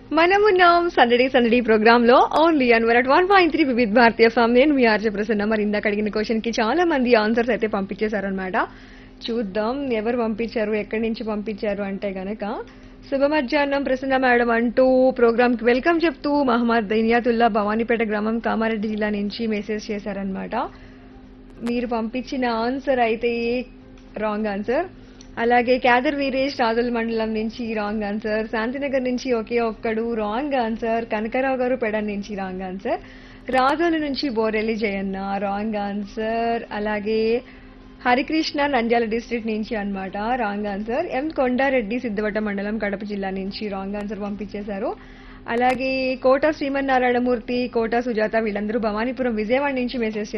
మనమున్నాం సందడి సందడి ప్రోగ్రామ్ లో only on one one point three Vividh Bharatiya FM నేను మీ ఆర్జే ప్రసన్న మరి ఇందాక అడిగిన క్వశ్చన్ కి చాలా మంది ఆన్సర్స్ అయితే పంపించేశారనమాట చూద్దాం ఎవరు పంపించారు ఎక్కడి నుంచి పంపించారు అంటే గనక శుభ మధ్యాహ్నం ప్రసన్న మేడం అంటూ ప్రోగ్రామ్ కి వెల్కమ్ చెప్తూ మహమ్మద్ దైనియాతుల్లా భవానీపేట గ్రామం కామారెడ్డి జిల్లా నుంచి మెసేజ్ చేశారనమాట మీరు పంపించిన ఆన్సర్ అయితే రాంగ్ ఆన్సర్ అలాగే క్యాదర్ వీరేష్ రాజుల మండలం నుంచి రాంగ్ ఆన్సర్ శాంతినగర్ నుంచి ఒకే ఒక్కడు రాంగ్ ఆన్సర్ కనకరావు గారు పెడ నుంచి రాంగ్ ఆన్సర్ రాజోలు నుంచి బోరెల్లి జయన్న రాంగ్ ఆన్సర్ అలాగే హరికృష్ణ నంద్యాల డిస్ట్రిక్ట్ నుంచి అన్నమాట wrong answer M Kondareddy Siddhavata మండలం కడప జిల్లా నుంచి రాంగ్ ఆన్సర్ పంపించేశారు అలాగే కోట శ్రీమన్నారాయణమూర్తి కోట సుజాత వీళ్ళందరూ భవానీపురం విజయవాడ నుంచి మెసేజ్